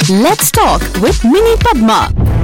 Let's talk with Mini Padma.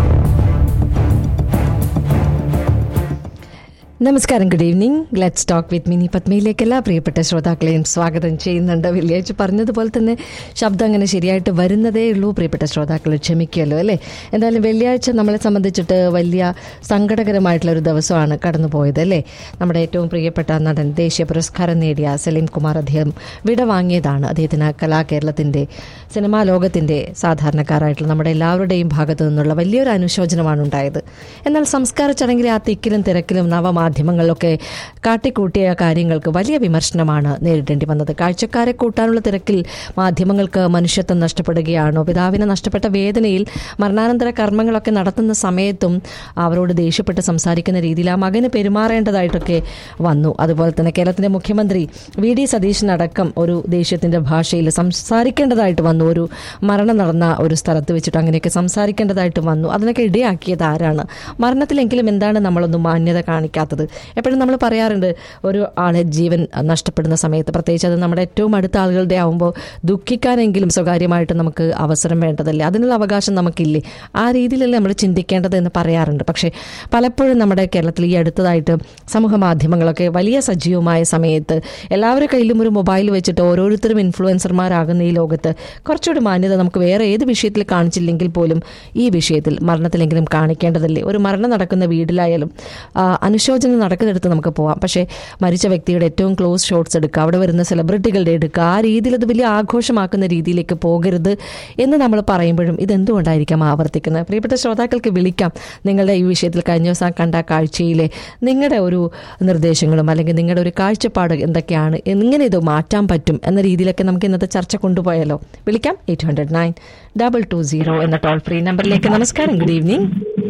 നമസ്കാരം good evening let's talk with Mini പത്മയിലേക്ക് എല്ലാ പ്രിയപ്പെട്ട ശ്രോതാക്കളെയും സ്വാഗതം ചെയ്യുന്നുണ്ട് വെള്ളിയാഴ്ച പറഞ്ഞതുപോലെ തന്നെ ശബ്ദം അങ്ങനെ ശരിയായിട്ട് വരുന്നതേ ഉള്ളൂ പ്രിയപ്പെട്ട ശ്രോതാക്കൾ ക്ഷമിക്കുമല്ലോ അല്ലേ എന്തായാലും വെള്ളിയാഴ്ച നമ്മളെ സംബന്ധിച്ചിട്ട് വലിയ സങ്കടകരമായിട്ടുള്ള ഒരു ദിവസമാണ് കടന്നുപോയത് അല്ലേ നമ്മുടെ ഏറ്റവും പ്രിയപ്പെട്ട നടൻ ദേശീയ പുരസ്കാരം നേടിയ സലീം കുമാർ അദ്ദേഹം വിട വാങ്ങിയതാണ് അദ്ദേഹത്തിന് കലാകേരളത്തിൻ്റെ സിനിമാ ലോകത്തിൻ്റെ സാധാരണക്കാരായിട്ടുള്ള നമ്മുടെ എല്ലാവരുടെയും ഭാഗത്തു നിന്നുള്ള വലിയൊരു അനുശോചനമാണ് ഉണ്ടായത് എന്നാൽ സംസ്കാര ചടങ്ങിലെ ആ തിക്കിലും തിരക്കിലും നവമാധ്യമങ്ങളിലൊക്കെ കാട്ടിക്കൂട്ടിയ കാര്യങ്ങൾക്ക് വലിയ വിമർശനമാണ് നേരിടേണ്ടി വന്നത് കാഴ്ചക്കാരെ കൂട്ടാനുള്ള തിരക്കിൽ മാധ്യമങ്ങൾക്ക് മനുഷ്യത്വം നഷ്ടപ്പെടുകയാണോ പിതാവിനെ നഷ്ടപ്പെട്ട വേദനയിൽ മരണാനന്തര കർമ്മങ്ങളൊക്കെ നടത്തുന്ന സമയത്തും അവരോട് ദേഷ്യപ്പെട്ട് സംസാരിക്കുന്ന രീതിയിൽ ആ മകന് പെരുമാറേണ്ടതായിട്ടൊക്കെ വന്നു അതുപോലെ തന്നെ കേരളത്തിന്റെ മുഖ്യമന്ത്രി വി ഡി സതീശനടക്കം ഒരു ദേശീയത്തിന്റെ ഭാഷയിൽ സംസാരിക്കേണ്ടതായിട്ട് വന്നു ഒരു മരണം നടന്ന ഒരു സ്ഥലത്ത് വെച്ചിട്ട് അങ്ങനെയൊക്കെ സംസാരിക്കേണ്ടതായിട്ട് വന്നു അതിനൊക്കെ ഇടയാക്കിയത് ആരാണ് മരണത്തിലെങ്കിലും എന്താണ് നമ്മളൊന്നും മാന്യത കാണിക്കാത്തത് എപ്പോഴും നമ്മൾ പറയാറുണ്ട് ഒരു ആളെ ജീവൻ നഷ്ടപ്പെടുന്ന സമയത്ത് പ്രത്യേകിച്ച് അത് നമ്മുടെ ഏറ്റവും അടുത്ത ആളുകളുടെ ആവുമ്പോൾ ദുഃഖിക്കാനെങ്കിലും സ്വകാര്യമായിട്ട് നമുക്ക് അവസരം വേണ്ടതല്ലേ അതിനുള്ള അവകാശം നമുക്കില്ലേ ആ രീതിയിലല്ലേ നമ്മൾ ചിന്തിക്കേണ്ടത് എന്ന് പറയാറുണ്ട് പക്ഷേ പലപ്പോഴും നമ്മുടെ കേരളത്തിൽ ഈ അടുത്തതായിട്ട് സമൂഹ മാധ്യമങ്ങളൊക്കെ വലിയ സജീവമായ സമയത്ത് എല്ലാവരുടെ കയ്യിലും ഒരു മൊബൈൽ വെച്ചിട്ട് ഓരോരുത്തരും ഇൻഫ്ലുവൻസർമാരാകുന്ന ഈ ലോകത്ത് കുറച്ചുകൂടി മാന്യത നമുക്ക് വേറെ ഏത് വിഷയത്തിൽ കാണിച്ചില്ലെങ്കിൽ പോലും ഈ വിഷയത്തിൽ മരണത്തിലെങ്കിലും കാണിക്കേണ്ടതല്ലേ ഒരു മരണം നടക്കുന്ന വീട്ടിലായാലും ആ, അനുശോചനം നടക്കുന്നിടത്ത് നമുക്ക് പോവാം പക്ഷേ മരിച്ച വ്യക്തിയുടെ ഏറ്റവും ക്ലോസ് ഷോട്ട്സ് എടുക്കുക അവിടെ വരുന്ന സെലിബ്രിറ്റികളുടെ എടുക്കുക ആ രീതിയിൽ അത് വലിയ ആഘോഷമാക്കുന്ന രീതിയിലേക്ക് പോകരുത് എന്ന് നമ്മൾ പറയുമ്പോഴും ഇതെന്തുകൊണ്ടായിരിക്കാം ആവർത്തിക്കുന്നത് പ്രിയപ്പെട്ട ശ്രോതാക്കൾക്ക് വിളിക്കാം നിങ്ങളുടെ ഈ വിഷയത്തിൽ കഴിഞ്ഞ ദിവസം കണ്ട കാഴ്ചയിലെ നിങ്ങളുടെ ഒരു നിർദ്ദേശങ്ങളും അല്ലെങ്കിൽ നിങ്ങളുടെ ഒരു കാഴ്ചപ്പാട് എന്തൊക്കെയാണ് എങ്ങനെ ഇത് മാറ്റാൻ പറ്റും എന്ന രീതിയിലൊക്കെ നമുക്ക് ഇന്നത്തെ ചർച്ച കൊണ്ടുപോയാലോ വിളിക്കാം eight hundred nine double two zero എന്ന ടോൾ ഫ്രീ നമ്പറിലേക്ക് നമസ്കാരം ഗുഡ് ഈവനിങ്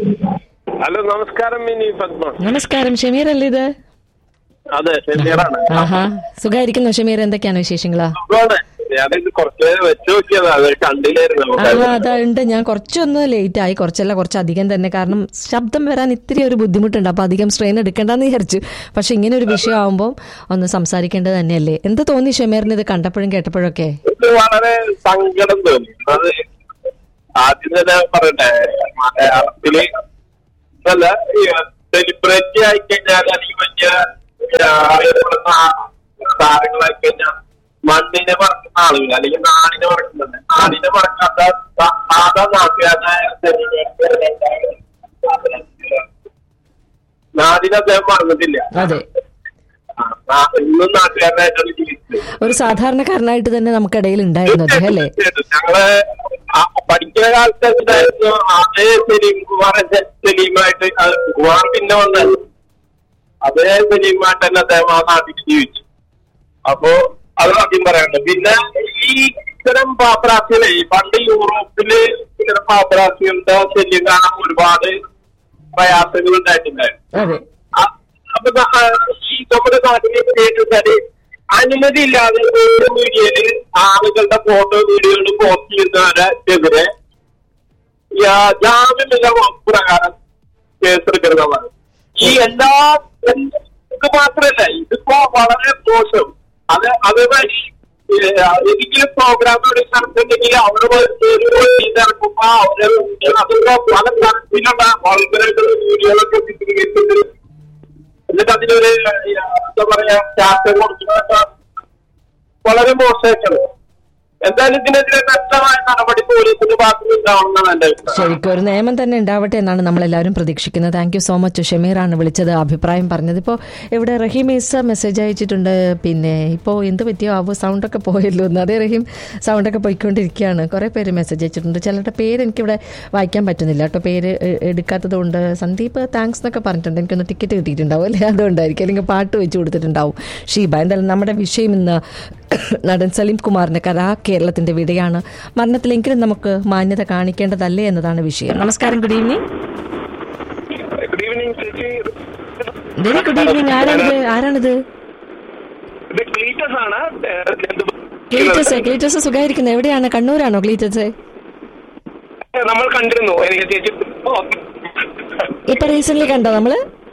ഹലോ നമസ്കാരം മിനി പത്മ നമസ്കാരം ഷമീർ അല്ലേ ഇത് അതെ ഷമീറാണ് ആഹാ സുഖായിരിക്കുന്നു ഷമീർ എന്തൊക്കെയാണ് വിശേഷങ്ങളാ സുഖമാണ് ഞാനിത് കുറച്ച് നേരം വെച്ച് നോക്കിയതാ അത് കണ്ടില്ലായിരുന്നു ആ അതാ ഉണ്ട് ഞാൻ കുറച്ചൊന്ന് ലേറ്റ് ആയി കുറച്ചല്ല കുറച്ച് അധികം തന്നെ കാരണം ശബ്ദം വരാൻ ഇത്തിരി ഒരു ബുദ്ധിമുട്ടുണ്ട് അപ്പൊ അധികം സ്ട്രെയിൻ എടുക്കേണ്ടെന്ന് വിചാരിച്ചു പക്ഷെ ഇങ്ങനെ ഒരു വിഷയം ആവുമ്പോൾ ഒന്ന് സംസാരിക്കേണ്ടത് തന്നെയല്ലേ എന്ത് തോന്നി ഷമീറിന് ഇത് കണ്ടപ്പോഴും കേട്ടപ്പോഴൊക്കെ ഇത് വളരെ സങ്കടം തോന്നി അത് ആദ്യം തന്നെ പറയട്ടെ മലയാളത്തില് അല്ല സെലിബ്രിറ്റി ആയി കഴിഞ്ഞാൽ അല്ലെങ്കിൽ വലിയ ആ, അറിയപ്പെടുന്ന താരങ്ങളായി കഴിഞ്ഞാൽ മണ്ണിനെ മറക്കുന്ന ആളുകൾ അല്ലെങ്കിൽ നാടിനെ മറക്കുന്നുണ്ട് നാടിനെ മറക്കാത്ത സാ- സാധാ നാട്ടുകാരനായ നാടിനെ അദ്ദേഹം മറന്നിട്ടില്ല അതെ ആ, നാ- ഇന്നും നാട്ടുകാരനായിട്ടാണ് ജീവിച്ചത് ഒരു സാധാരണക്കാരനായിട്ട് തന്നെ നമുക്കിടയിൽ ഉണ്ടായിരുന്നു അദ്ദേഹം അല്ലേ തീർച്ചയായിട്ടും. ഞങ്ങള് ആ പഠിക്കുന്ന കാലത്ത് എന്തായിരുന്നു അതേ സലീം കുമാർ സലീമായിട്ട് അത് കുമാർ പിന്നെ വന്നത് അതേ സലീമായിട്ട് തന്നെ അദ്ദേഹം ആ നാട്ടിൽ ജീവിച്ചു അപ്പോ അത് ആദ്യം പറയാനുണ്ട് പിന്നെ ഈ ഇത്തരം പാപ്പരാസികളെ പണ്ട് യൂറോപ്പില് ഇത്തരം പാപ്പരാസികളുടെ ശല്യം കാണാൻ ഒരുപാട് പ്രയാസങ്ങൾ ഉണ്ടായിട്ടുണ്ടായിരുന്നു അതെ അ- അപ്പൊ ന- ആ, ഈ നമ്മുടെ നാട്ടിലേക്ക് കേട്ടിട്ടാല് അനുമതി ഇല്ലാതെ സോഷ്യൽ മീഡിയയില് ആളുകളുടെ ഫോട്ടോ വീഡിയോകൾ പോസ്റ്റ് ചെയ്യുന്നവരെതിരെ യാ- ജാമ്യമില്ല വകുപ്പ് പ്രകാരം കേസെടുക്കുന്നതാണ് ഈ എല്ലാ ഇത് മാത്രമല്ല ഇതിപ്പോ വളരെ മോശം അത് അതുവഴി ഏതെങ്കിലും പ്രോഗ്രാമുകൾ നടത്തുന്നെങ്കിൽ അവിടെ ഇറക്കുമ്പോ അവര് അതൊക്കെ പല തരത്തിലുള്ള വളരെ വീഡിയോകളൊക്കെ ചിത്രീകരിച്ചിട്ട് എന്നിട്ട് അതിനൊരു എന്താ പറയാ ചാർട്ട് കൊടുക്കുന്നതൊക്കെ വളരെ മോശമായിട്ടാണ് എന്തായാലും ഇതിനെതിരെ വ്യക്തമായ നടപടി പോലീസിന്റെ ഭാഗത്ത് ഉണ്ടാവണമെന്നാണ് എന്റെ അഭിപ്രായം ശരിക്കും ഒരു നിയമം തന്നെ ഉണ്ടാവട്ടെ എന്നാണ് നമ്മൾ എല്ലാവരും പ്രതീക്ഷിക്കുന്നത് താങ്ക് യു സോ മച്ച് ഷമീറാണ് വിളിച്ചത് അഭിപ്രായം പറഞ്ഞത് ഇപ്പോൾ ഇവിടെ റഹീം ഈസ മെസ്സേജ് അയച്ചിട്ടുണ്ട് പിന്നെ ഇപ്പോൾ എന്ത് പറ്റിയോ ആവോ സൗണ്ടൊക്കെ പോയല്ലോ എന്ന് അതേ റഹീം സൗണ്ടൊക്കെ പോയിക്കൊണ്ടിരിക്കുകയാണ് കുറേ പേര് മെസ്സേജ് അയച്ചിട്ടുണ്ട് ചിലരുടെ പേര് എനിക്കിവിടെ വായിക്കാൻ പറ്റുന്നില്ല കേട്ടോ പേര് എ- എടുക്കാത്തത് കൊണ്ട് സന്ദീപ് താങ്ക്സ് എന്നൊക്കെ പറഞ്ഞിട്ടുണ്ട് എനിക്കൊന്ന് ടിക്കറ്റ് കിട്ടിയിട്ടുണ്ടാവും അല്ലേ അതുകൊണ്ടായിരിക്കും അല്ലെങ്കിൽ പാട്ട് വെച്ച് കൊടുത്തിട്ടുണ്ടാവും ഷീബ എന്തായാലും നമ്മുടെ വിഷയം ഇന്ന് നടൻ സലീം കുമാറിന്റെ കലാ കേരളത്തിന്റെ വിടയാണ് മരണത്തിലെങ്കിലും നമുക്ക് മാന്യത കാണിക്കേണ്ടതല്ലേ എന്നതാണ് വിഷയം നമസ്കാരം ഗുഡ് ഈവനിങ് ഗുഡ് ഈവനിങ് ചേച്ചി വെരി ഗുഡ് ഈവനിങ് ആരാണിത് ആരാണിത് ഇത് ക്ലീറ്റസ് ആണ് ഏഹ്, എന്ത് ക്ലീറ്റസ് ക്ലീറ്റസ് സുഖമായിരിക്കുന്നത് എവിടെയാണ് കണ്ണൂരാണോ ക്ലീറ്റസ് നമ്മൾ കണ്ടിരുന്നു എനിക്ക് ചേച്ചി ഓ, ഇപ്പൊ റീസെന്റ് കണ്ടോ നമ്മള്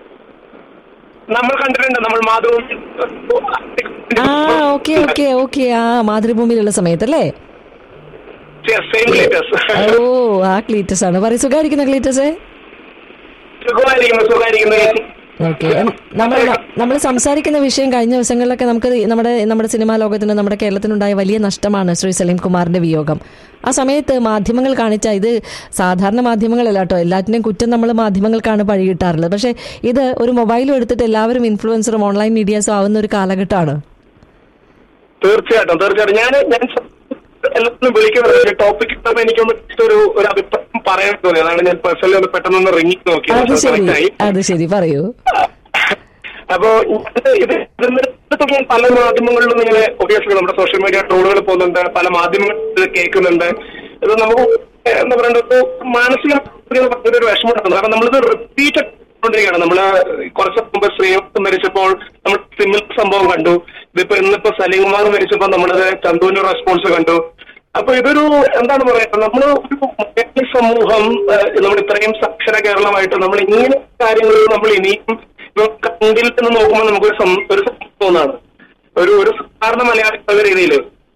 നമ്മൾ കണ്ടിട്ടുണ്ട് നമ്മൾ മാതൃഭൂമി ആ ഓക്കെ ഓക്കെ ഓക്കെ ആ മാതൃഭൂമിയിലുള്ള സമയത്തല്ലേ സെയിം ക്ലീറ്റസ് ഓ ആ ക്ലീറ്റസ് ആണ് പറയും സുഖമായിരിക്കുന്ന ക്ലീറ്റസേ സുഖമായിരിക്കുന്നു സുഖമായിരിക്കുന്നു ചേച്ചി ഓക്കെ നമ്മൾ നമ്മൾ സംസാരിക്കുന്ന വിഷയം കഴിഞ്ഞ ദിവസങ്ങളിലൊക്കെ നമുക്ക് നമ്മുടെ നമ്മുടെ സിനിമാ ലോകത്തിന് നമ്മുടെ കേരളത്തിനുണ്ടായ വലിയ നഷ്ടമാണ് ശ്രീ സലീം കുമാറിന്റെ വിയോഗം ആ സമയത്ത് മാധ്യമങ്ങൾ കാണിച്ച ഇത് സാധാരണ മാധ്യമങ്ങളല്ല കേട്ടോ എല്ലാറ്റിനെയും കുറ്റം നമ്മൾ മാധ്യമങ്ങൾക്കാണ് പഴി കിട്ടാറുള്ളത് പക്ഷേ ഇത് ഒരു മൊബൈലും എടുത്തിട്ട് എല്ലാവരും ഇൻഫ്ലുവൻസറും ഓൺലൈൻ മീഡിയാസും ആവുന്ന ഒരു കാലഘട്ടമാണ് തീർച്ചയായിട്ടും തീർച്ചയായിട്ടും ഞാൻ ഞാൻ എല്ലാത്തിനും വിളിക്കുന്നത് ഒരു ടോപ്പിക് ഇട്ടപ്പോൾ എനിക്കൊന്ന് just ഒരു ഒരു അഭിപ്രായം പറയാൻ തോന്നി അതാണ് ഞാൻ പേഴ്സണലി ഒന്ന് പെട്ടെന്ന് റിങ്ങി നോക്കി അത് ശരി Correct ആയി. അത് ശരി പറയൂ അപ്പോ ഇത് ഇത് ഇതിനടുത്തൊക്കെ ഞാൻ പല മാധ്യമങ്ങളിലും ഇങ്ങനെ ഒബിയസ്ലി നമ്മുടെ സോഷ്യൽ മീഡിയ ട്രോളുകൾ പോകുന്നുണ്ട് പല മാധ്യമങ്ങളും ഇത് കേൾക്കുന്നുണ്ട് ഇത് നമുക്ക് എന്താ പറയണ്ട ഒരു മാനസിക ഒരു വിഷമം ഉണ്ടാക്കുന്നു കാരണം നമ്മളിത് റിപ്പീറ്റ് കൊണ്ടിരിക്കുകയാണ് നമ്മള് കുറച്ച് മുമ്പ് ശ്രീമത്ത് മരിച്ചപ്പോൾ നമ്മൾ സിമിൽ സംഭവം കണ്ടു ഇതിപ്പോ ഇന്നിപ്പോ സലീംകുമാർ മരിച്ചപ്പോൾ നമ്മളത് ചന്തുവിന്റെ റെസ്പോൺസ് കണ്ടു അപ്പൊ ഇതൊരു എന്താണ് പറയുക നമ്മൾ ഒരു മലയാളി സമൂഹം ഏഹ്, നമ്മൾ ഇത്രയും സാക്ഷര കേരളമായിട്ട് നമ്മൾ ഇങ്ങനെ കാര്യങ്ങൾ നമ്മൾ ഇനിയും കണ്ടിൽ നിന്ന് നോക്കുമ്പോൾ നമുക്കൊരു സം- ഒരു സംഭവം തോന്നാണ് ഒരു ഒരു സാധാരണ മലയാളി എന്ന രീതിയിൽ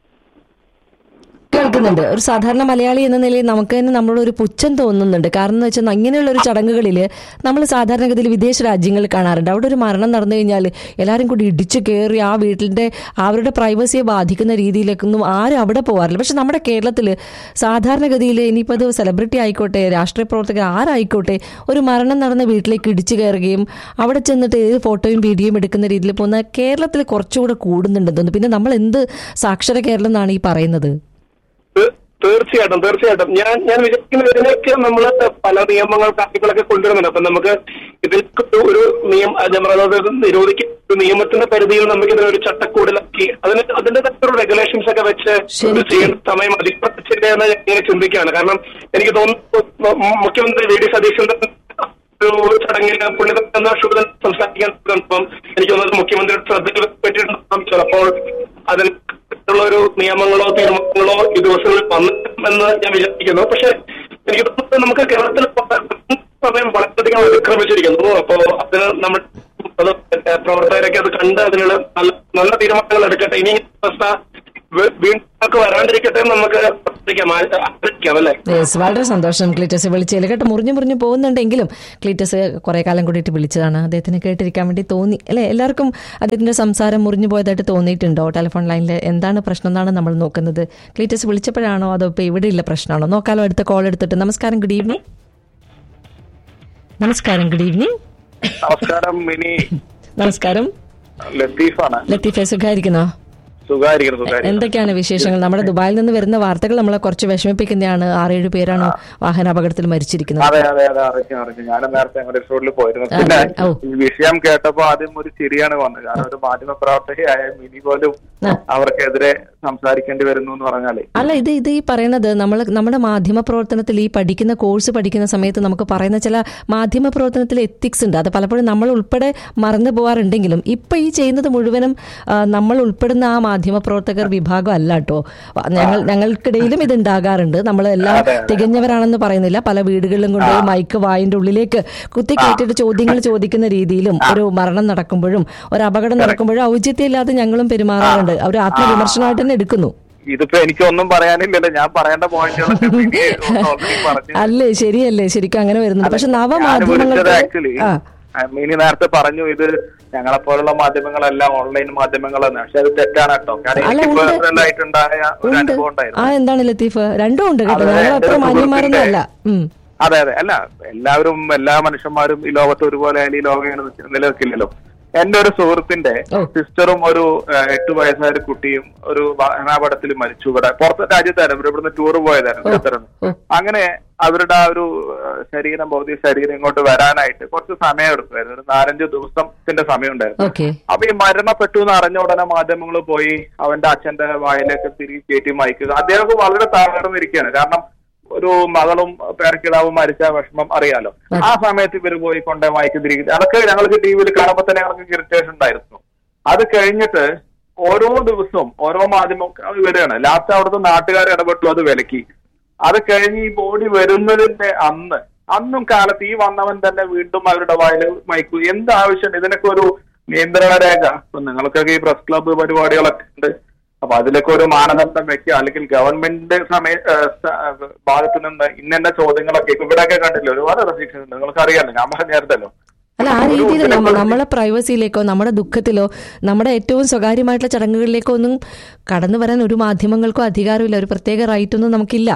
കേൾക്കുന്നുണ്ട് ഒരു സാധാരണ മലയാളി എന്ന നിലയിൽ നമുക്ക് തന്നെ നമ്മളോട് ഒരു പുച്ഛം തോന്നുന്നുണ്ട് കാരണം എന്ന് വെച്ചാൽ ഇങ്ങനെയുള്ള ഒരു ചടങ്ങുകളിൽ നമ്മൾ സാധാരണഗതിയിൽ വിദേശ രാജ്യങ്ങളിൽ കാണാറുണ്ട് അവിടെ ഒരു മരണം നടന്നു കഴിഞ്ഞാൽ എല്ലാവരും കൂടി ഇടിച്ചു കയറി ആ വീട്ടിന്റെ അവരുടെ പ്രൈവസിയെ ബാധിക്കുന്ന രീതിയിലേക്കൊന്നും ആരും അവിടെ പോകാറില്ല പക്ഷെ നമ്മുടെ കേരളത്തിൽ സാധാരണഗതിയിൽ ഇനിയിപ്പോൾ അത് സെലിബ്രിറ്റി ആയിക്കോട്ടെ രാഷ്ട്രീയ പ്രവർത്തകർ ആരായിക്കോട്ടെ ഒരു മരണം നടന്ന വീട്ടിലേക്ക് ഇടിച്ചു കയറുകയും അവിടെ ചെന്നിട്ട് ഏത് ഫോട്ടോയും വീഡിയോയും എടുക്കുന്ന രീതിയിൽ പോകുന്ന കേരളത്തിൽ കുറച്ചുകൂടെ കൂടുന്നുണ്ടെന്ന് തോന്നുന്നു പിന്നെ നമ്മൾ എന്ത് സാക്ഷര കേരളം എന്നാണ് ഈ പറയുന്നത് തീ- തീർച്ചയായിട്ടും തീർച്ചയായിട്ടും ഞാൻ ഞാൻ വിചാരിക്കുന്ന ഇതിനൊക്കെ നമ്മൾ പല നിയമങ്ങൾ കാര്യങ്ങളൊക്കെ കൊണ്ടുവരുന്നുണ്ട് അപ്പൊ നമുക്ക് ഇതിൽ ഒരു നിയമം ഞാൻ പറയുന്നത് നിരോധിക്കുന്ന ഒരു നിയമത്തിന്റെ പരിധിയിൽ നമുക്ക് ഇതിനൊരു ചട്ടക്കൂടിലാക്കി അതിന് അതിന്റെ ഒരു റെഗുലേഷൻസ് ഒക്കെ വെച്ച് ശരിക്കും. ചെയ്യേണ്ട സമയം അതിക്രമിച്ചില്ല എന്ന് ഞാൻ ഇങ്ങനെ ചിന്തിക്കുകയാണ് കാരണം എനിക്ക് തോന്നുന്നു മു- മുഖ്യമന്ത്രി വി ഡി സതീശന്റെ ഒരു ചടങ്ങിൽ പുള്ളി തന്നെ ശുഭൻ സംസാരിക്കാൻ തുടങ്ങുമ്പം എനിക്ക് തോന്നുന്നത് മുഖ്യമന്ത്രിയുടെ ശ്രദ്ധയിൽ പറ്റിയിട്ടുണ്ടാകും ചിലപ്പോൾ അതിന് ഉള്ള ഒരു നിയമങ്ങളോ തീരുമാനങ്ങളോ ഈ ദിവസങ്ങളിൽ വന്നിട്ടുമെന്ന് ഞാൻ വിചാരിക്കുന്നു പക്ഷെ എനിക്ക് തോന്നുന്നത് നമുക്ക് കേരളത്തിൽ സമയം വളരെയധികം അതിക്രമിച്ചിരിക്കുന്നു അപ്പോ അതിന് നമ്മൾ അത് പ്രവർത്തകരൊക്കെ അത് കണ്ട് അതിനുള്ള നല്ല നല്ല തീരുമാനങ്ങൾ എടുക്കട്ടെ ഇനി ഈ അവസ്ഥ വീ- വീണ്ടും നമുക്ക് വരാണ്ടിരിക്കട്ടെ എന്ന് നമുക്ക് പ്രാർത്ഥിക്കാം ആ- ആഗ്രഹിക്കാം അല്ലേ യെസ് വളരെ സന്തോഷം ക്ലീറ്റസ് വിളിച്ചതിൽ കേട്ടോ മുറിഞ്ഞു മുറിഞ്ഞു പോകുന്നുണ്ടെങ്കിലും ക്ലീറ്റസ് കുറെ കാലം കൂടിയിട്ട് വിളിച്ചതാണ് അദ്ദേഹത്തിന് കേട്ടിരിക്കാൻ വേണ്ടി തോന്നി അല്ലെ എല്ലാവർക്കും അദ്ദേഹത്തിന്റെ സംസാരം മുറിഞ്ഞു പോയതായിട്ട് തോന്നിയിട്ടുണ്ടോ ടെലിഫോൺ ലൈനിൽ എന്താണ് പ്രശ്നം എന്നാണ് നമ്മൾ നോക്കുന്നത് ക്ലീറ്റസ് വിളിച്ചപ്പോഴാണോ അതോ ഇപ്പൊ ഇവിടെ ഇല്ല പ്രശ്നമാണോ നോക്കാലോ അടുത്ത കോൾ എടുത്തിട്ട് നമസ്കാരം ഗുഡ് ഈവനിങ് നമസ്കാരം ഗുഡ് ഈവനിങ് നമസ്കാരം മിനി നമസ്കാരം ലത്തീഫാണ് ലത്തീഫെ സുഖായിരിക്കുന്നോ സുഖായിരിക്കുന്നു സുഖായിരിക്കുന്നു എന്തൊക്കെയാണ് വിശേഷങ്ങൾ നമ്മുടെ ദുബായിൽ നിന്ന് വരുന്ന വാർത്തകൾ നമ്മളെ കുറച്ച് വിഷമിപ്പിക്കുന്നതാണ് ആറേഴ് പേരാണ് വാഹനാപകടത്തിൽ മരിച്ചിരിക്കുന്നത് അതെ അതെ അതെ അറിഞ്ഞു അറിഞ്ഞു ഞാൻ നേരത്തെ അങ്ങോട്ട് റോഡിൽ പോയിരുന്നു പിന്നെ ഓ. ഈ വിഷയം കേട്ടപ്പോ ആദ്യം ഒരു ചിരിയാണ് വന്നത് കാരണം ഒരു മാധ്യമ പ്രവർത്തകയായ മിനി പോലും ആ. അവർക്കെതിരെ സംസാരിക്കേണ്ടി വരുന്നു എന്ന് പറഞ്ഞാലേ അല്ല ഇത് ഇത് ഈ പറയുന്നത് നമ്മൾ നമ്മുടെ മാധ്യമ പ്രവർത്തനത്തിൽ ഈ പഠിക്കുന്ന കോഴ്സ് പഠിക്കുന്ന സമയത്ത് നമുക്ക് പറയുന്ന ചില മാധ്യമ പ്രവർത്തനത്തിൽ എത്തിക്സ് ഉണ്ട് അത് പലപ്പോഴും നമ്മൾ ഉൾപ്പെടെ മറന്നു പോകാറുണ്ടെങ്കിലും ഇപ്പൊ ഈ ചെയ്യുന്നത് മുഴുവനും ആ, നമ്മൾ ഉൾപ്പെടുന്ന ആ മാധ്യമ പ്രവർത്തകർ വിഭാഗം അല്ല കേട്ടോ ഞങ്ങൾ ഞങ്ങൾക്കിടയിലും ഇത് ഉണ്ടാകാറുണ്ട് നമ്മൾ എല്ലാം തികഞ്ഞവരാണെന്ന് പറയുന്നില്ല പല വീടുകളിലും കൊണ്ടുപോയി മൈക്ക് വായിന്റെ ഉള്ളിലേക്ക് കുത്തി കയറ്റിയിട്ട് ചോദ്യങ്ങൾ ചോദിക്കുന്ന രീതിയിലും ഒരു മരണം നടക്കുമ്പോഴും ഒരു അപകടം നടക്കുമ്പോഴും ഔചിത്യമില്ലാതെ ഞങ്ങളും പെരുമാറാറുണ്ട് അവർ ആത്മവിമർശനമായിട്ട് തന്നെ എടുക്കുന്നു ഇതിപ്പോ എനിക്കൊന്നും പറയാനില്ലല്ലോ ഞാൻ പറയേണ്ട പോയിന്റുകളൊക്കെ മിനി already പറഞ്ഞു അല്ലേ ശരിയല്ലേ ശരിക്കും അങ്ങനെ വരുന്നുണ്ട് പക്ഷെ ഞാൻ വിളിച്ചത് നവമാധ്യമങ്ങൾക്ക് ആക്ച്വലി ആ മിനി നേരത്തെ പറഞ്ഞു ഇത് ഞങ്ങളെ പോലുള്ള മാധ്യമങ്ങളെല്ലാം ഓൺലൈൻ മാധ്യമങ്ങളാണ് പക്ഷെ അത് തെറ്റാണ് കേട്ടോ കാരണം അല്ല, എനിക്ക് ഉണ്ട്. പേഴ്സണൽ ആയിട്ടുണ്ടായ ഒരു ഉണ്ട് അനുഭവം ആ ഉണ്ടായിരുന്നു എന്താണ് ലത്തീഫ് രണ്ടും ഉണ്ട് കേട്ടോ അതെ, ഞങ്ങൾ എന്റെ അത്ര ഒരു മാന്യന്മാരൊന്നും അല്ല ഉം. അതെ അതെ അല്ല എല്ലാവരും എല്ലാ മനുഷ്യന്മാരും ഈ ലോകത്ത് ഒരുപോലെ ആയാലും ഈ ലോകം ഇങ്ങനെ നിൽക്ക- നിലനിൽക്കില്ലല്ലോ എന്റെ ഒരു സുഹൃത്തിന്റെ ഓ. സിസ്റ്ററും ഒരു ഏഹ്, എട്ട് വയസ്സായ ഒരു കുട്ടിയും ഒരു വാഹനാപടത്തിൽ മരിച്ചു ഇവിടെ പുറത്തെ രാജ്യത്തായിരുന്നു ഇവിടെ ഇവിടുന്ന് ടൂർ പോയതായിരുന്നു ഖത്തറിന്ന്. ഓ. അങ്ങനെ അവരുടെ ആ ഒരു ഏഹ്, ശരീരം ഭൗതിക ശരീരം ഇങ്ങോട്ട് വരാനായിട്ട് കുറച്ച് സമയം എടുക്കുമായിരുന്നു ഒരു നാലഞ്ച് ദിവസത്തിന്റെ സമയം ഉണ്ടായിരുന്നു ഓക്കെ അപ്പൊ ഈ മരണപ്പെട്ടു എന്ന് അറിഞ്ഞ ഉടനെ മാധ്യമങ്ങൾ പോയി അവന്റെ അച്ഛന്റെ വായിലേക്ക് തിരികെ കയറ്റി മയക്കുക അദ്ദേഹം വളരെ തകർന്നിരിക്കുകയാണ് കാരണം ഒരു മകളും പേരക്കിടാവും മരിച്ച വിഷമം അറിയാലോ ആ സമയത്ത് ഇവര് പോയി കൊണ്ട് മയക്ക് തിരികെ അതൊക്കെ ഞങ്ങൾക്ക് ടി വിയിൽ കാണുമ്പോൾ തന്നെ ഞങ്ങൾക്ക് ഇറിറ്റേഷൻ ഉണ്ടായിരുന്നു അത് കഴിഞ്ഞിട്ട് ഓരോ ദിവസവും ഓരോ മാധ്യമം വരികയാണ് ലാസ്റ്റ് അവിടുത്തെ നാട്ടുകാർ ഇടപെട്ടു അത് വിലക്കി അത് കഴിഞ്ഞ് ഈ ബോഡി വരുന്നതിന്റെ അന്ന് അന്നും കാലത്ത് ഈ വന്നവൻ തന്നെ വീണ്ടും അവരുടെ വായിൽ മയക്കു എന്ത് ആവശ്യം ഇതിനൊക്കെ ഒരു നിയന്ത്രണ രേഖ ഇപ്പൊ നിങ്ങൾക്കൊക്കെ ഈ പ്രസ് ക്ലബ്ബ് പരിപാടികളൊക്കെ ഉണ്ട് അപ്പൊ അതിലൊക്കെ ഒരു മാനദണ്ഡം വെക്കുക അല്ലെങ്കിൽ ഗവൺമെന്റ് സമയ ഏഹ് സ- ഏഹ് ഭാഗത്ത് നിന്ന് ഇന്ന ചോദ്യങ്ങളൊക്കെ ഇപ്പൊ ഇവിടെയൊക്കെ കണ്ടില്ല ഒരുപാട് റെസ്ട്രിക്ഷൻ ഉണ്ട് നിങ്ങൾക്ക് അറിയാലോ ഞാൻ പറഞ്ഞായിരുന്നല്ലോ അല്ല ആ രീതിയിൽ നമ്മ നമ്മളെ പ്രൈവസിയിലേക്കോ നമ്മുടെ ദുഃഖത്തിലോ നമ്മുടെ ഏറ്റവും സ്വകാര്യമായിട്ടുള്ള ചടങ്ങുകളിലേക്കോ ഒന്നും കടന്നു വരാൻ ഒരു മാധ്യമങ്ങൾക്കോ അധികാരമില്ല ഒരു പ്രത്യേക റൈറ്റ് ഒന്നും നമുക്കില്ല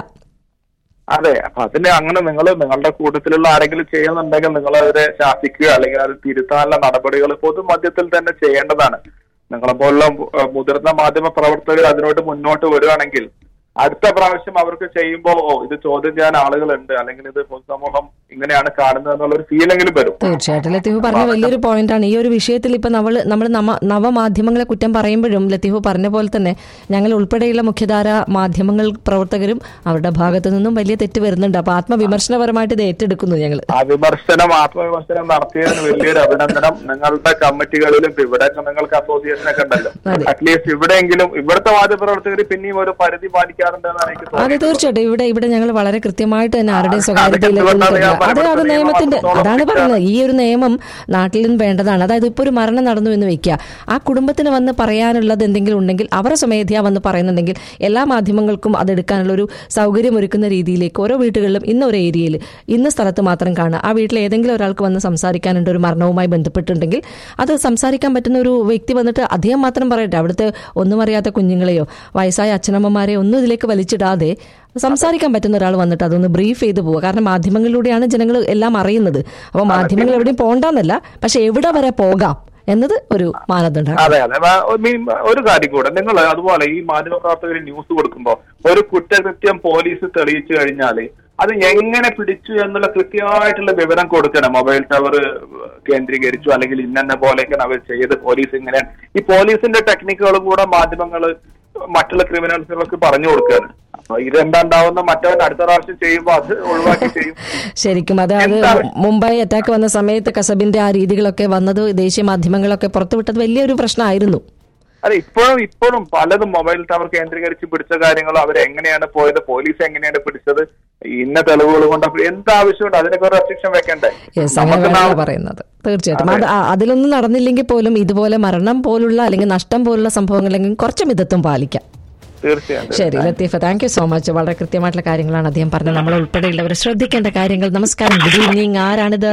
അതെ അപ്പൊ അതിന് അങ്ങനെ നിങ്ങൾ നിങ്ങളുടെ കൂട്ടത്തിലുള്ള ആരെങ്കിലും ചെയ്യുന്നുണ്ടെങ്കിൽ നിങ്ങൾ അവരെ ശാസിക്കുക അല്ലെങ്കിൽ അത് തിരുത്താനുള്ള നടപടികൾ പൊതുമധ്യത്തിൽ തന്നെ ചെയ്യേണ്ടതാണ് നിങ്ങളെപ്പോലുള്ള മു- മുതിർന്ന മാധ്യമ പ്രവർത്തകർ അതിനോട് മുന്നോട്ട് വരികയാണെങ്കിൽ അടുത്ത പ്രാവശ്യം അവർക്ക് ചെയ്യുമ്പോൾ ഓ ഇത് ചോദ്യം ചെയ്യാൻ ആളുകളുണ്ട് അല്ലെങ്കിൽ ഇത് പൊതുസമൂഹം ഇങ്ങനെയാണ് കാണുന്നത് എന്നുള്ള ഒരു ഫീലെങ്കിലും വരും തീർച്ചയായിട്ടും ലത്തീഫ് പറഞ്ഞ വലിയൊരു പോയിന്റാണ് ഈ ഒരു വിഷയത്തിൽ ഇപ്പൊ നമ്മൾ നമ്മൾ നമ- നവമാധ്യമങ്ങളെ കുറ്റം പറയുമ്പോഴും ലത്തീഫ് പറഞ്ഞ പോലെ തന്നെ ഞങ്ങൾ ഉൾപ്പെടെയുള്ള മുഖ്യധാര മാധ്യമങ്ങൾ പ്രവർത്തകരും അവരുടെ ഭാഗത്തു നിന്നും വലിയ തെറ്റ് വരുന്നുണ്ട് അപ്പൊ ആത്മവിമർശനപരമായിട്ട് ഇത് ഏറ്റെടുക്കുന്നു ഞങ്ങൾ ആ വിമർശനം ആത്മവിമർശനം നടത്തിയതിന് വലിയൊരു അഭിനന്ദനം നിങ്ങളുടെ കമ്മിറ്റികളിലും ഇപ്പൊ ഇവിടെ നിങ്ങൾക്ക് അസോസിയേഷൻ ഒക്കെ ഉണ്ടല്ലോ അതെ. അറ്റ്ലീസ്റ്റ് ഇവിടെയെങ്കിലും ഇവിടുത്തെ മാധ്യമപ്രവർത്തകർ പിന്നെയും ഒരു പരിധി പാലിക്കാറുണ്ടെന്നാണ് എനിക്ക് അതെ തോന്നുന്നത് തീർച്ചയായിട്ടും ഇവിടെ ഇവിടെ ഞങ്ങൾ വളരെ കൃത്യമായിട്ട് തന്നെ ആരുടെയും ആ, സ്വകാര്യതയിലേക്ക് അതൊക്കെ ഒന്നും എന്തുകൊണ്ടാണ് ഞാൻ അതെ അത് പറയുന്നത് നിയമത്തിന്റെ നിയമം അതാണ് അത്രത്തോളം പറയുന്നത് ഈ ഒരു നിയമം നാട്ടിലും വേണ്ടതാണ് അതായത് ഇപ്പോൾ ഒരു മരണം നടന്നു എന്ന് വെക്കുക ആ കുടുംബത്തിന് വന്ന് പറയാനുള്ളത് എന്തെങ്കിലും ഉണ്ടെങ്കിൽ അവർ സ്വമേധയാ വന്ന് പറയുന്നുണ്ടെങ്കിൽ എല്ലാ മാധ്യമങ്ങൾക്കും അതെടുക്കാനുള്ള ഒരു സൗകര്യം ഒരുക്കുന്ന രീതിയിലേക്ക് ഓരോ വീടുകളിലും ഇന്ന ഒരു ഏരിയയിൽ ഇന്ന സ്ഥലത്ത് മാത്രം കാണുക ആ വീട്ടിൽ ഏതെങ്കിലും ഒരാൾക്ക് വന്ന് സംസാരിക്കാനുണ്ട് ഒരു മരണവുമായി ബന്ധപ്പെട്ടുണ്ടെങ്കിൽ അത് സംസാരിക്കാൻ പറ്റുന്ന ഒരു വ്യക്തി വന്നിട്ട് അദ്ദേഹം മാത്രം പറയട്ടെ അവിടുത്തെ ഒന്നും അറിയാത്ത കുഞ്ഞുങ്ങളെയോ വയസ്സായ അച്ഛനമ്മമാരെയോ ഒന്നും ഇതിലേക്ക് വലിച്ചിടാതെ സംസാരിക്കാൻ പറ്റുന്ന ഒരാൾ വന്നിട്ട് അതൊന്ന് ബ്രീഫ് ചെയ്ത് പോവുക കാരണം മാധ്യമങ്ങളിലൂടെയാണ് ജനങ്ങൾ എല്ലാം അറിയുന്നത് അപ്പോൾ മാധ്യമങ്ങൾ എവിടെയും പോകണ്ടെന്നല്ല പക്ഷെ എവിടെ വരെ പോകാം എന്നത് ഒരു മാനദണ്ഡമാണ് അതെ അതെ വ- ഒരു മീൻ- ഒരു കാര്യം കൂടെ നിങ്ങൾ അതുപോലെ ഈ മാധ്യമപ്രവർത്തകർ ന്യൂസ് കൊടുക്കുമ്പോൾ ഒരു കുറ്റകൃത്യം പോലീസ് തെളിയിച്ചു കഴിഞ്ഞാൽ അത് എങ്ങനെ പിടിച്ചു എന്നുള്ള കൃത്യമായിട്ടുള്ള വിവരം കൊടുക്കണം മൊബൈൽ ടവർ കേന്ദ്രീകരിച്ചു അല്ലെങ്കിൽ ഇന്നെ പോലെയൊക്കെയാണ് അവർ ചെയ്ത് പോലീസ് ഇങ്ങനെയാണ് ഈ പോലീസിന്റെ ടെക്നിക്കുകളും കൂടെ മാധ്യമങ്ങൾ മറ്റുള്ള ക്രിമിനൽസുകൾക്ക് പറഞ്ഞു കൊടുക്കുകയാണ് അപ്പൊ ഇതെന്താണ്ടാവുന്ന മറ്റവൻ അടുത്ത പ്രാവശ്യം ചെയ്യുമ്പോൾ അത് ഒഴിവാക്കി ചെയ്യും ശരിക്കും അത് അത് എന്താണ്? മുംബൈ അറ്റാക്ക് വന്ന സമയത്ത് കസബിന്റെ ആ രീതികളൊക്കെ വന്നത് ദേശീയ മാധ്യമങ്ങളൊക്കെ പുറത്തുവിട്ടത് വലിയൊരു പ്രശ്നമായിരുന്നു അതെ ഇപ്പോഴും ഇപ്പോഴും പലതും മൊബൈൽ ടവർ കേന്ദ്രീകരിച്ച് പിടിച്ച കാര്യങ്ങളും അവർ എങ്ങനെയാണ് പോയത് പോലീസ് എങ്ങനെയാണ് പിടിച്ചത് ഇന്ന തെളിവുകൾ കൊണ്ട് അപ്പൊ എന്ത് ആവശ്യമുണ്ട് അതിനൊക്കെ ഒരു റെസ്ട്രിക്ഷൻ വെക്കണ്ടേ യെസ് അങ്ങനെ നമുക്ക് വേണമെന്നാ നാ- പറയുന്നത് തീർച്ചയായിട്ടും അത് ആ- അതിലൊന്നും നടന്നില്ലെങ്കിൽ പോലും ഇതുപോലെ മരണം പോലുള്ള അല്ലെങ്കിൽ നഷ്ടം പോലുള്ള സംഭവങ്ങളെങ്കിൽ കുറച്ച് മിതത്വം പാലിക്കാം തീർച്ചയായും ശരി ലത്തീഫ താങ്ക് യു സോ മച്ച് വളരെ കൃത്യമായിട്ടുള്ള കാര്യങ്ങളാണ് അദ്ദേഹം പറഞ്ഞത് നമ്മൾ ഉൾപ്പെടെയുള്ളവർ ശ്രദ്ധിക്കേണ്ട കാര്യങ്ങൾ നമസ്കാരം ഗുഡ് ഈവനിങ് ആരാണിത്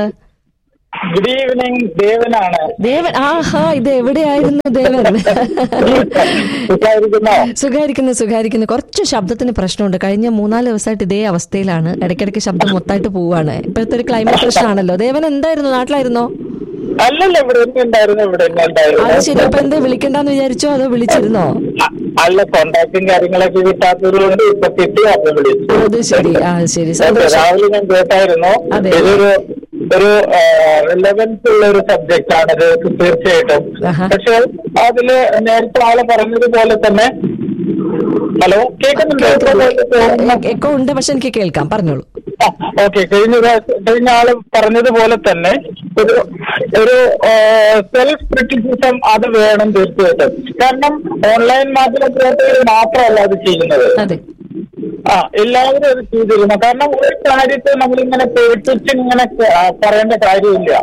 ഗുഡ് ഈവനിങ് ദേവനാണ് ദേവൻ ആഹാ ഇത് എവിടെയായിരുന്നു ദേവൻ സുഖായിരിക്കുന്നോ സുഖായിരിക്കുന്നു സുഖായിരിക്കുന്നു കുറച്ച് ശബ്ദത്തിന് പ്രശ്നമുണ്ട് കഴിഞ്ഞ മൂന്നാല് ദിവസമായിട്ട് ഇതേ അവസ്ഥയിലാണ് ഇടയ്ക്കിടയ്ക്ക് ശബ്ദം മൊത്തമായിട്ട് പോവാണ് ഇപ്പോഴത്തെ ഒരു ക്ലൈമറ്റ് പ്രശ്നമാണല്ലോ ദേവൻ എന്തായിരുന്നു നാട്ടിലായിരുന്നോ അല്ലല്ല ഇവിടെ തന്നെ ഉണ്ടായിരുന്നു ഇവിടെ തന്നെ അത് ശരി ഉണ്ടായിരുന്നു അപ്പൊ എന്താ വിളിക്കണ്ടെന്ന് വിചാരിച്ചോ അതോ വിളിച്ചിരുന്നോ അ- അല്ല കോണ്ടാക്ടും കാര്യങ്ങളൊക്കെ കിട്ടാത്തത് കൊണ്ട് ഇപ്പൊ കിട്ടി അപ്പൊ വിളിച്ചു അത് ശരി ആ ശരി ഓക്കേ, സന്തോഷം രാവിലെ ഞാൻ കേട്ടായിരുന്നു അതെ. ഇതൊരു ഒരു റിലവൻസ് ഉള്ള ഒരു സബ്ജക്റ്റ് ആണത് തീർച്ചയായിട്ടും ആഹാ. പക്ഷെ അതില് നേരത്തെ ആള് പറഞ്ഞതുപോലെ തന്നെ ഹലോ കേൾക്കുന്നുണ്ടോ എക്കോ ഉണ്ട് പക്ഷെ എനിക്ക് കേൾക്കാം പറഞ്ഞോളൂ ഓക്കെ കഴിഞ്ഞ പ്രാവശ്യം- കഴിഞ്ഞ ആള് പറഞ്ഞതുപോലെ തന്നെ ഒരു ഒരു സെൽഫ് ക്രിറ്റിസിസം അത് വേണം തീർച്ചയായിട്ടും കാരണം ഓൺലൈൻ മാധ്യമ പ്രവർത്തകർ മാത്രമല്ല അത് ചെയ്യുന്നത് അതെ ആ എല്ലാവരും അത് ചെയ്തിരുന്നു കാരണം ഒരു കാര്യത്തെ നമ്മളിങ്ങനെ പേടിപ്പിച്ച് ഇങ്ങനെ ആ, പറയേണ്ട കാര്യമില്ല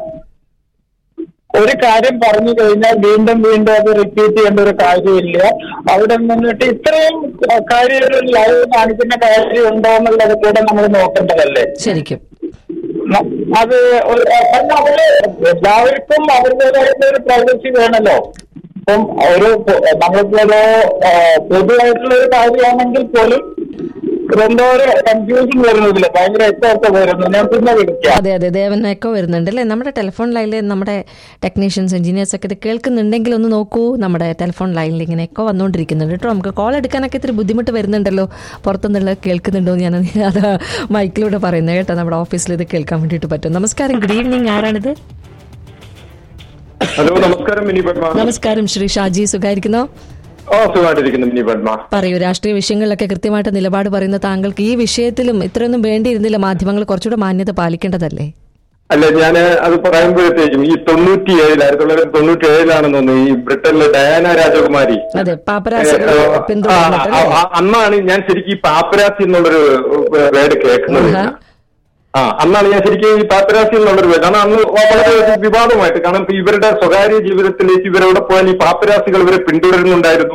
ഒരു കാര്യം പറഞ്ഞു കഴിഞ്ഞാൽ വീണ്ടും വീണ്ടും അത് റിപ്പീറ്റ് ചെയ്യേണ്ട ഒരു കാര്യമില്ല അവിടെ നിന്നിട്ട് ഇത്രയും കാര്യം ഒരു ലൈവ് കാണിക്കുന്ന കാര്യം ഉണ്ടോ എന്നുള്ളത് കൂടെ നമ്മൾ നോക്കേണ്ടതല്ലേ ശരിക്കും ന- അത് ഒരു- കാരണം അവര് എല്ലാവർക്കും അവരുടേതായിട്ടുള്ള ഒരു പ്രൈവസി വേണമല്ലോ ഇപ്പം ഒരു പൊ- നമ്മളിപ്പോ ഒരു ആ, പൊതുവായിട്ടുള്ള ഒരു കാര്യമാണെങ്കിൽ പോലും എന്തോ ഒരു കൺഫ്യൂഷൻ വരുന്നതില്ല ഭയങ്കര എത്ര വരുന്നു ഞാൻ പിന്നെ വിളിക്കാം അതെ അതെ ദേവൻ എക്കോ വരുന്നുണ്ട് അല്ലേ നമ്മുടെ ടെലിഫോൺ ലൈനിൽ നമ്മുടെ ടെക്നീഷ്യൻസ് എഞ്ചിനീയേഴ്സ് ഒക്കെ ഇത് കേൾക്കുന്നുണ്ടെങ്കിൽ ഒന്ന് നോക്കൂ നമ്മുടെ ടെലിഫോൺ ലൈനിൽ ഇങ്ങനെ എക്കോ വന്നുകൊണ്ടിരിക്കുന്നുണ്ട് കേട്ടോ നമുക്ക് കോൾ എടുക്കാനൊക്കെ ഇത്തിരി ബുദ്ധിമുട്ട് വരുന്നുണ്ടല്ലോ പുറത്തുനിന്നുള്ള കേൾക്കുന്നുണ്ടോ എന്ന് ഞാൻ അത് മൈക്കിലൂടെ പറയുന്നത് കേട്ടോ നമ്മുടെ ഓഫീസിൽ ഇത് കേൾക്കാൻ വേണ്ടിയിട്ട് പറ്റും നമസ്കാരം ഗുഡ് ഈവനിങ് ആരാണിത് ഹലോ നമസ്കാരം മിനി പത്മ നമസ്കാരം ശ്രീ ഷാജി സുഖായിരിക്കുന്നോ ഓ സുഖമായിട്ടിരിക്കുന്നു മിനി പത്മ പറയൂ രാഷ്ട്രീയ വിഷയങ്ങളിലൊക്കെ കൃത്യമായിട്ട് നിലപാട് പറയുന്ന താങ്കൾക്ക് ഈ വിഷയത്തിലും ഇത്രയൊന്നും വേണ്ടിയിരുന്നില്ല മാധ്യമങ്ങൾ കുറച്ചുകൂടെ മാന്യത പാലിക്കേണ്ടതല്ലേ അല്ല ഞാൻ അത് പറയുമ്പോഴത്തേക്കും ഈ തൊണ്ണൂറ്റിയേഴിൽ ആയിരത്തി തൊള്ളായിരത്തി തൊണ്ണൂറ്റി ഏഴിലാണെന്ന് തോന്നുന്നു ഈ ബ്രിട്ടനിലെ ഡയാന രാജകുമാരി അതെ പാപ്പരാസികൾ ഏ, ആ, പിന്തുടർന്നിട്ട് ആ, ആ, അന്നാണ് ഞാൻ ശരിക്കും ഈ പാപ്പരാസി എന്നുള്ളൊരു വേർഡ് കേൾക്കുന്നത് ആഹാ. ആ അന്നാണ് ഞാൻ ശരിക്കും ഈ പാപ്പരാസി എന്നുള്ളൊരു വേർഡ് കാരണം അന്ന് വളരെ ഒരു വിവാദമായിട്ട് കാരണം ഇപ്പൊ ഇവരുടെ സ്വകാര്യ ജീവിതത്തിലേക്ക് ഇവരെവിടെ പോയാൽ ഈ പാപ്പരാസികൾ ഇവരെ പിന്തുടരുന്നുണ്ടായിരുന്നു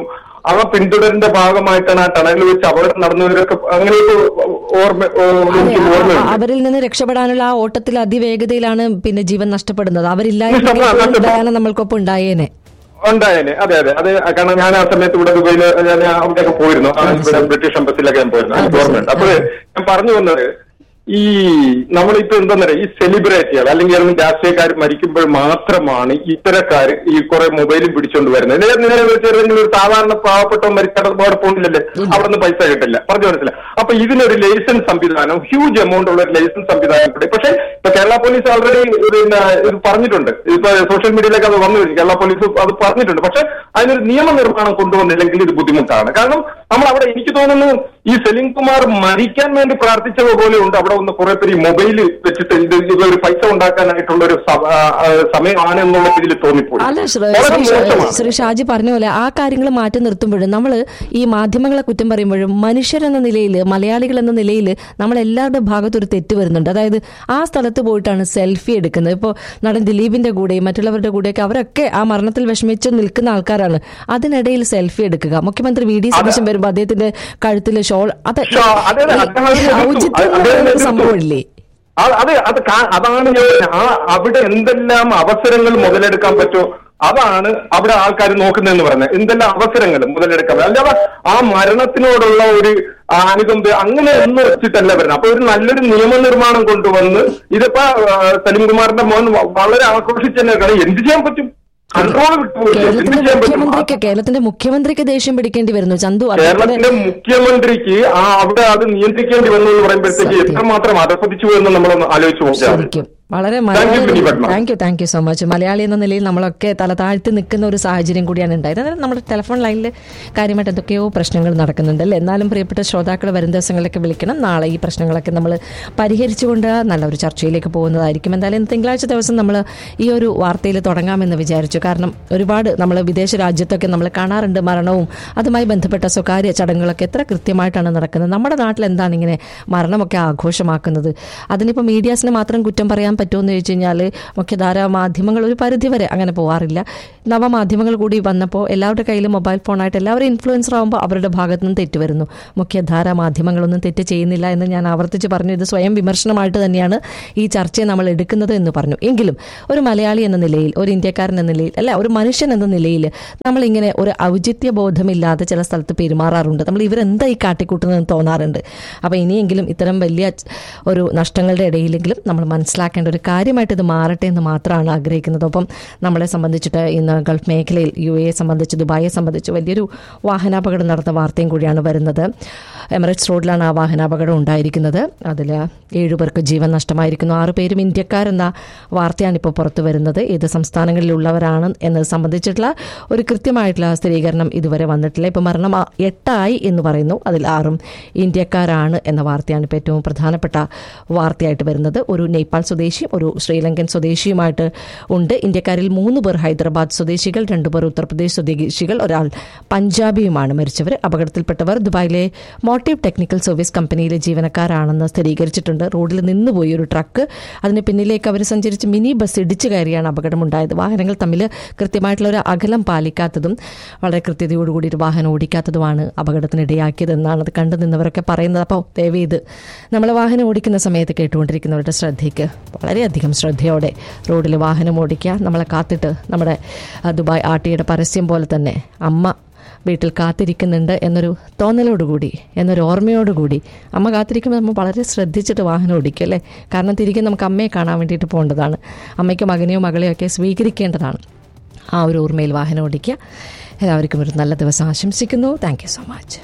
ആ പിന്തുടരിന്റെ ഭാഗമായിട്ടാണ് ആ ടണലിൽ വെച്ച് അപകടം നടന്നവരൊക്കെ അങ്ങനെ ഒരു ഓർമ്മ ഓ- അതെ എനിക്ക് ആ- ഓർമ്മയുണ്ട് അവരിൽ നിന്ന് രക്ഷപ്പെടാനുള്ള ആ ഓട്ടത്തിൽ അതിവേഗതയിലാണ് പിന്നെ ജീവൻ നഷ്ടപ്പെടുന്നത് നഷ്ടപ്പെട്ട- അവരില്ലായിരുന്നെങ്കിൽ നഷ്ടപ്പെട്ട- ഡയാന നമ്മൾക്കൊപ്പം ഉണ്ടായേനെ ഉണ്ടായേനെ അതെ അതെ അത് കാരണം ഞാൻ ആ സമയത്ത് ഇവിടെ ദുബൈയില് ഞാൻ അവിടെയൊക്കെ പോയിരുന്നു ആ, ഇവിടെ ബ്രിട്ടീഷ് എംബസിലൊക്കെ ഞാൻ പോയിരുന്നു എനിക്ക് ഓർമ്മയുണ്ട് അപ്പൊ ഞാൻ പറഞ്ഞു വന്നത് ഈ നമ്മളിപ്പോ എന്താ പറയുക ഈ സെലിബ്രേറ്റ് ചെയ്യാം അല്ലെങ്കിൽ ഏതെങ്കിലും രാഷ്ട്രീയക്കാർ മരിക്കുമ്പോൾ മാത്രമാണ് ഇത്തരക്കാർ ഈ കുറെ മൊബൈലും പിടിച്ചോണ്ട് വരുന്നത് നേരെ നേരെ വെച്ച് ഏതെങ്കിലും ഒരു സാധാരണ പാവപ്പെട്ട മരിച്ചാൽ അവിടെ പോണില്ലല്ലേ അവിടെ നിന്ന് പൈസ കിട്ടില്ല പറഞ്ഞു മനസ്സിലായി അപ്പൊ ഇതിനൊരു ലൈസൻസ് സംവിധാനം ഹ്യൂജ് എമൗണ്ട് ഉള്ള ഒരു ലൈസൻസ് സംവിധാനം ഉണ്ട് പക്ഷേ ഇപ്പൊ കേരള പോലീസ് ഓൾറെഡി പിന്നെ ഇത് പറഞ്ഞിട്ടുണ്ട് ഇപ്പൊ സോഷ്യൽ മീഡിയയിലൊക്കെ അത് വന്നു കഴിഞ്ഞു കേരള പോലീസ് അത് പറഞ്ഞിട്ടുണ്ട് പക്ഷെ അതിനൊരു നിയമനിർമ്മാണം കൊണ്ടുവന്നില്ലെങ്കിൽ ഇത് ബുദ്ധിമുട്ടാണ് കാരണം നമ്മൾ അവിടെ എനിക്ക് തോന്നുന്നു ഈ സെലിം കുമാർ മരിക്കാൻ വേണ്ടി പ്രാർത്ഥിച്ചത് പോലെ ഉണ്ട് അവിടെ ഒന്ന് കുറെ പേര് മൊബൈൽ വെച്ചിട്ട് ഇത് ഇത് ഒരു പൈസ ഉണ്ടാക്കാനായിട്ടുള്ള ഒരു സ- ആ, ആ, സമയമാണ് എന്നുള്ള രീതിയിൽ തോന്നിപ്പോയി അല്ല ശ്രീ വളരെ ശ്രീ- മോശമാണ് ശ്രീ ഷാജി പറഞ്ഞ പോലെ ആ കാര്യങ്ങൾ മാറ്റി നിർത്തുമ്പോഴും നമ്മൾ ഈ മാധ്യമങ്ങളെ കുറ്റം പറയുമ്പോഴും മനുഷ്യരെന്ന നിലയിൽ മലയാളികൾ എന്ന നിലയിൽ നമ്മൾ എല്ലാവരുടെ ഭാഗത്ത് ഒരു തെറ്റ് വരുന്നുണ്ട് അതായത് ആ സ്ഥലത്ത് പോയിട്ടാണ് സെൽഫി എടുക്കുന്നത് ഇപ്പോൾ നടൻ ദിലീപിന്റെ കൂടെയും മറ്റുള്ളവരുടെ കൂടെയൊക്കെ അവരൊക്കെ ആ മരണത്തിൽ വിഷമിച്ച് നിൽക്കുന്ന ആൾക്കാരാണ് അതിനിടയിൽ സെൽഫി എടുക്കുക മുഖ്യമന്ത്രി വി ഡി സതീശൻ വരുമ്പോൾ അദ്ദേഹത്തിന്റെ കഴുത്തിൽ ഷോൾ അത് ഷോ, അതെ, അതെ, അദ്ദേഹം അതിനെ എതിർത്തു. ഔചിത്യം എന്ന് അദ്ദേഹം പറയുന്ന ഒരു എതിർത്തു. സംഭവമില്ലേ ആ, അതെ അത് കാ- അതാണ് ഞാൻ ആ അവിടെ എന്തെല്ലാം അവസരങ്ങൾ മുതലെടുക്കാൻ പറ്റുമോ അതാണ് അവിടെ ആൾക്കാർ നോക്കുന്നതെന്ന് പറയുന്നത് എന്തെല്ലാം അവസരങ്ങൾ മുതലെടുക്കാൻ പറ്റും. അല്ലാതെ ആ മരണത്തിനോടുള്ള ഒരു അനുകമ്പ അങ്ങനെ ഒന്നും വെച്ചിട്ടല്ല വരുന്നത് അപ്പൊ ഒരു നല്ലൊരു നിയമനിർമ്മാണം കൊണ്ടുവന്ന് ഇതിപ്പോ ആ, സലിംകുമാറിന്റെ മോൻ വ- വളരെ ആക്രോശിച്ച് തന്നെ കാരണം എന്ത് ചെയ്യാൻ പറ്റും കൺട്രോൾ വിട്ടുപോയി എന്ത് കേരളത്തിന്റെ ചെയ്യാൻ പറ്റും മുഖ്യമന്ത്രിക്ക് കേരളത്തിന്റെ മുഖ്യമന്ത്രിക്ക് ദേഷ്യം പിടിക്കേണ്ടി വരുന്നു ചന്തു കേരളത്തിന്റെ അദ്ദേഹത്തിന്റെ മുഖ്യമന്ത്രിക്ക് ആ അവിടെ അത് നിയന്ത്രിക്കേണ്ടി വന്നു എന്ന് പറയുമ്പോഴത്തേക്ക് സത്യം. എത്രമാത്രം അധപ്പതിച്ചു എന്ന് നമ്മളൊന്ന് ആലോചിച്ച് നോക്കിയാൽ മതി. ശരിക്കും വളരെ Thank you, Vinny Padma. Thank you thank you so much Malayali എന്ന നിലയിൽ നമ്മളൊക്കെ തല താഴ്ത്തി നിൽക്കുന്ന ഒരു സാഹചര്യം കൂടിയാണ് ഉണ്ടായത് അതായത് നമ്മുടെ ടെലിഫോൺ ലൈനിൽ കാര്യമായിട്ട് എന്തൊക്കെയോ പ്രശ്നങ്ങൾ നടക്കുന്നുണ്ട് അല്ലേ എന്നാലും പ്രിയപ്പെട്ട ശ്രോതാക്കൾ വരും ദിവസങ്ങളിലൊക്കെ വിളിക്കണം നാളെ ഈ പ്രശ്നങ്ങളൊക്കെ നമ്മൾ പരിഹരിച്ചുകൊണ്ട് നല്ലൊരു ചർച്ചയിലേക്ക് പോകുന്നതായിരിക്കും എന്തായാലും തിങ്കളാഴ്ച ദിവസം നമ്മൾ ഈ ഒരു വാർത്തയിൽ തുടങ്ങാമെന്ന് വിചാരിച്ചു കാരണം ഒരുപാട് നമ്മൾ വിദേശ രാജ്യത്തൊക്കെ നമ്മൾ കാണാറുണ്ട് മരണവും അതുമായി ബന്ധപ്പെട്ട സ്വകാര്യ ചടങ്ങുകളൊക്കെ എത്ര കൃത്യമായിട്ടാണ് നടക്കുന്നത് നമ്മുടെ നാട്ടിൽ എന്താണ് ഇങ്ങനെ മരണമൊക്കെ ആഘോഷമാക്കുന്നത് അതിനിപ്പോൾ മീഡിയാസിനെ മാത്രം കുറ്റം പറയാൻ പറ്റുമെന്ന് ചോദിച്ചു കഴിഞ്ഞാൽ മുഖ്യധാര മാധ്യമങ്ങൾ ഒരു പരിധിവരെ അങ്ങനെ പോകാറില്ല നവമാധ്യമങ്ങൾ കൂടി വന്നപ്പോൾ എല്ലാവരുടെ കയ്യിലും മൊബൈൽ ഫോണായിട്ട് എല്ലാവരും ഇൻഫ്ലുവൻസർ ആകുമ്പോൾ അവരുടെ ഭാഗത്തു നിന്ന് തെറ്റ് വരുന്നു മുഖ്യധാര മാധ്യമങ്ങളൊന്നും തെറ്റ് ചെയ്യുന്നില്ല എന്ന് ഞാൻ ആവർത്തിച്ച് പറഞ്ഞു ഇത് സ്വയം വിമർശനമായിട്ട് തന്നെയാണ് ഈ ചർച്ചയെ നമ്മൾ എടുക്കുന്നത് എന്ന് പറഞ്ഞു എങ്കിലും ഒരു മലയാളി എന്ന നിലയിൽ ഒരു ഇന്ത്യക്കാരൻ എന്ന നിലയിൽ അല്ല ഒരു മനുഷ്യൻ എന്ന നിലയിൽ നമ്മളിങ്ങനെ ഒരു ഔചിത്യ ബോധമില്ലാതെ ചില സ്ഥലത്ത് പെരുമാറാറുണ്ട് നമ്മൾ ഇവരെന്താ ഈ കാട്ടിക്കൂട്ടുന്നതെന്ന് തോന്നാറുണ്ട് അപ്പോൾ ഇനിയെങ്കിലും ഇത്തരം വലിയ ഒരു നഷ്ടങ്ങളുടെ ഇടയിലെങ്കിലും നമ്മൾ മനസ്സിലാക്കേണ്ട ഒരു കാര്യമായിട്ട് ഇത് മാറട്ടെ എന്ന് മാത്രമാണ് ആഗ്രഹിക്കുന്നത് ഒപ്പം നമ്മളെ സംബന്ധിച്ചിട്ട് ഇന്ന് ഗൾഫ് മേഖലയിൽ യു എയെ സംബന്ധിച്ച് ദുബായിയെ സംബന്ധിച്ച് വലിയൊരു വാഹനാപകടം നടന്ന വാർത്തയും കൂടിയാണ് വരുന്നത് എമിറേറ്റ്സ് റോഡിലാണ് ആ വാഹനാപകടം ഉണ്ടായിരിക്കുന്നത് അതിൽ ഏഴുപേർക്ക് ജീവൻ നഷ്ടമായിരിക്കുന്നു ആറ് പേരും ഇന്ത്യക്കാരെന്ന വാർത്തയാണ് ഇപ്പോൾ പുറത്തു വരുന്നത് ഏത് സംസ്ഥാനങ്ങളിലുള്ളവരാണ് എന്നത് സംബന്ധിച്ചിട്ടുള്ള ഒരു കൃത്യമായിട്ടുള്ള സ്ഥിരീകരണം ഇതുവരെ വന്നിട്ടില്ല ഇപ്പോൾ മരണം ആ- എട്ടായി എന്ന് പറയുന്നു അതിൽ ആറും ഇന്ത്യക്കാരാണ് എന്ന വാർത്തയാണ് ഇപ്പോൾ ഏറ്റവും പ്രധാനപ്പെട്ട വാർത്തയായിട്ട് വരുന്നത് ഒരു നേപ്പാൾ സ്വദേശിയും ഒരു ശ്രീലങ്കൻ സ്വദേശിയുമായിട്ട് ഉണ്ട് ഇന്ത്യക്കാരിൽ മൂന്ന് പേർ ഹൈദരാബാദ് സ്വദേശികൾ രണ്ടുപേർ ഉത്തർപ്രദേശ് സ്വദേശികൾ ഒരാൾ പഞ്ചാബിയുമാണ് മരിച്ചവർ അപകടത്തിൽപ്പെട്ടവർ ദുബായിലെ മോട്ടീവ് ടെക്നിക്കൽ സർവീസ് കമ്പനിയിലെ ജീവനക്കാരാണെന്ന് സ്ഥിരീകരിച്ചിട്ടുണ്ട് റോഡിൽ നിന്നുപോയി ഒരു ട്രക്ക് അതിന് പിന്നിലേക്ക് അവർ സഞ്ചരിച്ച് മിനി ബസ് ഇടിച്ചു കയറിയാണ് അപകടമുണ്ടായത് വാഹനങ്ങൾ തമ്മിൽ കൃത്യമായിട്ടുള്ള ഒരു അകലം പാലിക്കാത്തതും വളരെ കൃത്യതയോടുകൂടി ഒരു വാഹനം ഓടിക്കാത്തതുമാണ് അപകടത്തിനിടയാക്കിയതെന്നാണ് അത് കണ്ടു നിന്നവരൊക്കെ പറയുന്നത് അപ്പോൾ ദയവ് ഇത് നമ്മൾ വാഹനം ഓടിക്കുന്ന സമയത്ത് കേട്ടുകൊണ്ടിരിക്കുന്നവരുടെ ശ്രദ്ധയ്ക്ക് വളരെയധികം ശ്രദ്ധയോടെ റോഡിൽ വാഹനം ഓടിക്കുക നമ്മളെ കാത്തിട്ട് നമ്മുടെ ആ, ദുബായ് ആട്ടിയുടെ പരസ്യം പോലെ തന്നെ അമ്മ വീട്ടിൽ കാത്തിരിക്കുന്നുണ്ട് എന്നൊരു തോന്നലോടുകൂടി എന്നൊരു ഓർമ്മയോടുകൂടി അമ്മ കാത്തിരിക്കുമ്പോൾ നമ്മൾ വളരെ ശ്രദ്ധിച്ചിട്ട് വാഹനം ഓടിക്കും അല്ലേ കാരണം തിരികെ നമുക്ക് അമ്മയെ കാണാൻ വേണ്ടിയിട്ട് പോകേണ്ടതാണ് അമ്മയ്ക്ക് മകനെയോ മകളെയോ ഒക്കെ സ്വീകരിക്കേണ്ടതാണ് ആ ഒരു ഓർമ്മയിൽ വാഹനം ഓടിക്കുക എല്ലാവർക്കും ഒരു നല്ല ദിവസം ആശംസിക്കുന്നു thank you so much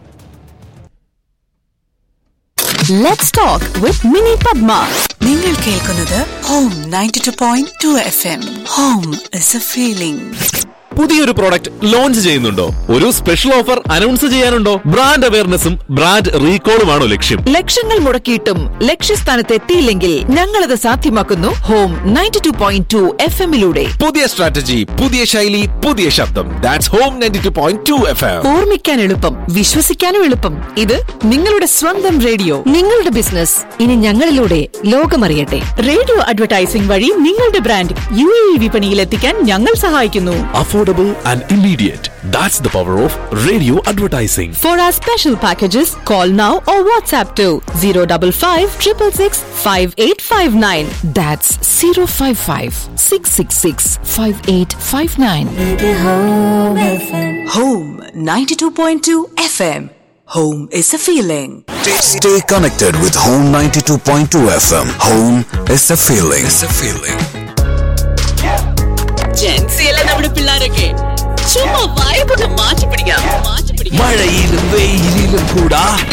Let's talk with Mini Padma. നിങ്ങൾ കേൾക്കുന്നത് home ninety two point two F M home is a feeling പുതിയൊരു പ്രോഡക്റ്റ് ലോഞ്ച് ചെയ്യുന്നുണ്ടോ ഒരു സ്പെഷ്യൽ ഓഫർ അനൗൺസ് ചെയ്യാനുണ്ടോ ബ്രാൻഡ് അവയർനെസ്സും ബ്രാൻഡ് റീകോളുമാണോ ലക്ഷ്യം ലക്ഷങ്ങൾ മുടക്കിയിട്ടും ലക്ഷ്യസ്ഥാനത്ത് എത്തിയില്ലെങ്കിൽ ഞങ്ങളത് സാധ്യമാക്കുന്നു home ninety two point two F എമ്മിലൂടെ പുതിയ സ്ട്രാറ്റജി പുതിയ ശൈലി പുതിയ ശബ്ദം that's home ninety two point two F M ഓർമ്മിക്കാൻ എളുപ്പം വിശ്വസിക്കാനും എളുപ്പം ഇത് നിങ്ങളുടെ സ്വന്തം റേഡിയോ നിങ്ങളുടെ ബിസിനസ് ഇനി ഞങ്ങളിലൂടെ ലോകമറിയട്ടെ റേഡിയോ അഡ്വർടൈസിംഗ് വഴി നിങ്ങളുടെ ബ്രാൻഡ് യു എ വിപണിയിൽ എത്തിക്കാൻ ഞങ്ങൾ സഹായിക്കുന്നു affordable affordable and immediate. That's the power of radio advertising. For our special packages, call now or WhatsApp to 055 666 5859. That's 055 666 5859. Home 92.2 FM. Home is a feeling. Stay, stay connected with Home 92.2 FM. Home is a feeling. It's a feeling. ജെൻസിയല്ലേ നമ്മുടെ പിള്ളേരൊക്കെ ചുമ്മാ വൈബൊന്ന് മാറ്റി പിടിക്കാം മാറ്റി പിടിക്കാം മഴയിലും വെയിലിലും കൂടാ